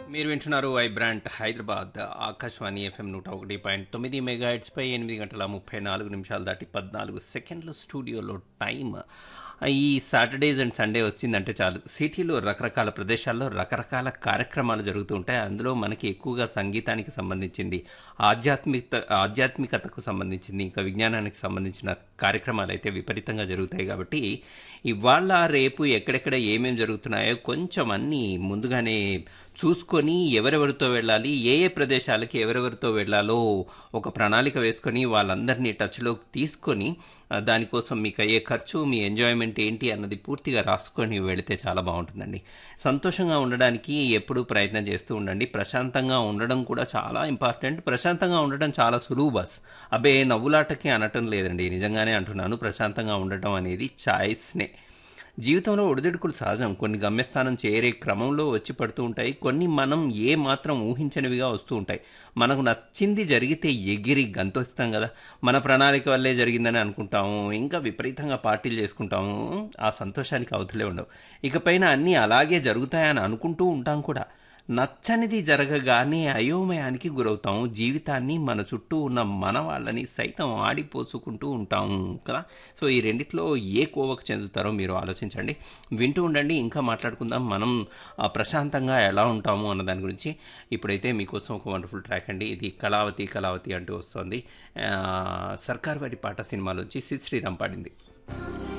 మీరు వింటున్నారు Vibrant Hyderabad Akashvani FM నూట ఒకటి పాయింట్ తొమ్మిది మెగా పై ఎనిమిది గంటల ముప్పై నాలుగు నిమిషాలు దాటి పద్నాలుగు సెకండ్లు స్టూడియోలో టైం ఈ సాటర్డేస్ అండ్ సండే వచ్చిందంటే చాలు సిటీలో రకరకాల ప్రదేశాల్లో రకరకాల కార్యక్రమాలు జరుగుతూ ఉంటాయి అందులో మనకి ఎక్కువగా సంగీతానికి సంబంధించింది ఆధ్యాత్మిక ఆధ్యాత్మికతకు సంబంధించింది ఇంకా విజ్ఞానానికి సంబంధించిన కార్యక్రమాలు అయితే విపరీతంగా జరుగుతాయి కాబట్టి ఇవాళ రేపు ఎక్కడెక్కడ ఏమేమి జరుగుతున్నాయో కొంచెం అన్నీ ముందుగానే చూసుకొని ఎవరెవరితో వెళ్ళాలి ఏ ఏ ప్రదేశాలకి ఎవరెవరితో వెళ్ళాలో ఒక ప్రణాళిక వేసుకొని వాళ్ళందరినీ టచ్లోకి తీసుకొని ఆ, దానికోసం మీకు అయ్యే ఖర్చు మీ ఎంజాయ్మెంట్ ఏంటి అన్నది పూర్తిగా రాసుకొని వెళితే చాలా బాగుంటుందండి సంతోషంగా ఉండడానికి ఎప్పుడూ ప్రయత్నం చేస్తూ ఉండండి ప్రశాంతంగా ఉండడం కూడా చాలా ఇంపార్టెంట్ ప్రశాంతంగా ఉండడం చాలా సులువు బస్ అబ్బే నవ్వులాటకి అనటం లేదండి నిజంగానే అంటున్నాను ప్రశాంతంగా ఉండటం అనేది చాయిస్నే జీవితంలో ఒడిదుడుకులు సహజం కొన్ని గమ్యస్థానం చేరే క్రమంలో వచ్చి పడుతూ ఉంటాయి కొన్ని మనం ఏ మాత్రం ఊహించనివిగా వస్తూ ఉంటాయి మనకు నచ్చింది జరిగితే ఎగిరి గంతొస్తాం కదా మన ప్రణాళిక వల్లే జరిగిందని అనుకుంటాము ఇంకా విపరీతంగా పార్టీలు చేసుకుంటాము ఆ సంతోషానికి అవతలే ఉండవు ఇకపైన అన్నీ అలాగే జరుగుతాయని అనుకుంటూ ఉంటాం కూడా నచ్చనిది జరగగానే అయోమయానికి గురవుతాం జీవితాన్ని మన చుట్టూ ఉన్న మన వాళ్ళని సైతం ఆడిపోసుకుంటూ ఉంటాం కదా సో ఈ రెండిట్లో ఏ కోవకు చెందుతారో మీరు ఆలోచించండి వింటూ ఉండండి ఇంకా మాట్లాడుకుందాం మనం ఆ, ప్రశాంతంగా ఎలా ఉంటాము అన్న దాని గురించి ఇప్పుడైతే మీకోసం ఒక వండర్ఫుల్ ట్రాక్ అండి ఇది కళావతి కళావతి అంటూ వస్తుంది ఆ, సర్కార్ వారి పాట సినిమాలోంచి సిద్ శ్రీరామ్ పాడింది